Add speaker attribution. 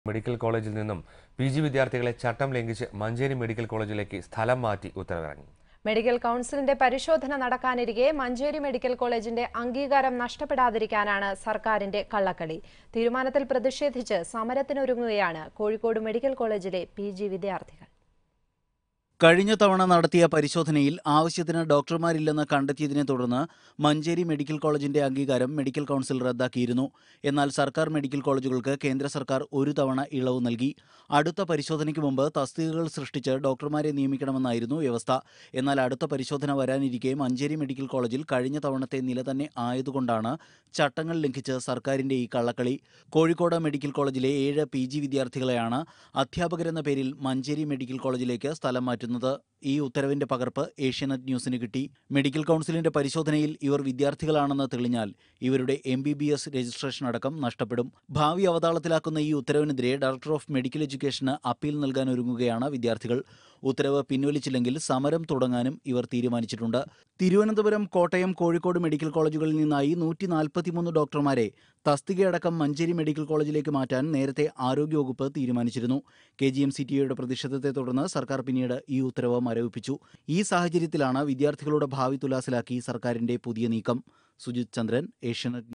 Speaker 1: medical കോളേജിൽ നിന്നും P G വിദ്യാർത്ഥികളെ ചട്ടം ലംഘിച്ച് മഞ്ചേരി മെഡിക്കൽ കോളേജിലേക്ക് സ്ഥലം മാറ്റി ഉത്തരവിറങ്ങി
Speaker 2: മെഡിക്കൽ കൗൺസിലിന്റെ പരിശോധന നടക്കാനിരിക്കെ മഞ്ചേരി മെഡിക്കൽ കോളേജിന്റെ അംഗീകാരം നഷ്ടപ്പെടാതിരിക്കാനാണ് സർക്കാരിന്റെ കള്ളക്കളി തീരുമാനത്തിൽ പ്രതിഷേധിച്ച് സമരത്തിനൊരുങ്ങുകയാണ് കോഴിക്കോട് മെഡിക്കൽ കോളേജിലെ പി വിദ്യാർത്ഥികൾ
Speaker 3: കഴിഞ്ഞ തവണ നടത്തിയ പരിശോധനയിൽ ആവശ്യത്തിന് ഡോക്ടർമാരില്ലെന്ന് കണ്ടെത്തിയതിനെ തുടർന്ന് മഞ്ചേരി മെഡിക്കൽ കോളേജിന്റെ അംഗീകാരം മെഡിക്കൽ കൗൺസിൽ റദ്ദാക്കിയിരുന്നു എന്നാൽ സർക്കാർ മെഡിക്കൽ കോളേജുകൾക്ക് കേന്ദ്ര സർക്കാർ ഒരു തവണ ഇളവ് നൽകി അടുത്ത പരിശോധനയ്ക്ക് മുമ്പ് തസ്തികകൾ സൃഷ്ടിച്ച് ഡോക്ടർമാരെ നിയമിക്കണമെന്നായിരുന്നു വ്യവസ്ഥ എന്നാൽ അടുത്ത പരിശോധന വരാനിരിക്കെ മഞ്ചേരി മെഡിക്കൽ കോളേജിൽ കഴിഞ്ഞ തവണത്തെ നില തന്നെ ആയതുകൊണ്ടാണ് ചട്ടങ്ങൾ ലംഘിച്ച് സർക്കാരിന്റെ ഈ കള്ളക്കളി കോഴിക്കോട് മെഡിക്കൽ കോളേജിലെ ഏഴ് പി ജി വിദ്യാർത്ഥികളെയാണ് അധ്യാപകരെന്ന പേരിൽ മഞ്ചേരി മെഡിക്കൽ കോളേജിലേക്ക് സ്ഥലം മാറ്റുന്നത് ഈ ഉത്തരവിന്റെ പകർപ്പ് ഏഷ്യാനെറ്റ് ന്യൂസിന് കിട്ടി മെഡിക്കൽ കൗൺസിലിന്റെ പരിശോധനയിൽ ഇവർ വിദ്യാർത്ഥികളാണെന്ന് തെളിഞ്ഞാൽ ഇവരുടെ M B B S registration അടക്കം നഷ്ടപ്പെടും ഭാവി അവതാളത്തിലാക്കുന്ന ഈ ഉത്തരവിനെതിരെ ഡയറക്ടർ ഓഫ് മെഡിക്കൽ എഡ്യൂക്കേഷന് അപ്പീൽ നൽകാൻ ഒരുങ്ങുകയാണ് വിദ്യാർത്ഥികൾ ഉത്തരവ് പിൻവലിച്ചില്ലെങ്കിൽ സമരം തുടങ്ങാനും ഇവർ തീരുമാനിച്ചിട്ടുണ്ട് തിരുവനന്തപുരം കോട്ടയം കോഴിക്കോട് മെഡിക്കൽ കോളേജുകളിൽ നിന്നായി നൂറ്റി നാൽപ്പത്തിമൂന്ന് ഡോക്ടർമാരെ തസ്തികയടക്കം മഞ്ചേരി മെഡിക്കൽ കോളേജിലേക്ക് മാറ്റാൻ നേരത്തെ ആരോഗ്യവകുപ്പ് തീരുമാനിച്ചിരുന്നു K G M C T യുടെ പ്രതിഷേധത്തെ തുടർന്ന് സർക്കാർ പിന്നീട് ഈ ഉത്തരവ് മരവിപ്പിച്ചു ഈ സാഹചര്യത്തിലാണ് വിദ്യാർത്ഥികളുടെ ഭാവി തുലാസിലാക്കി സർക്കാരിന്റെ പുതിയ നീക്കം സുജിത് ചന്ദ്രൻ ഏഷ്യാനെറ്റ്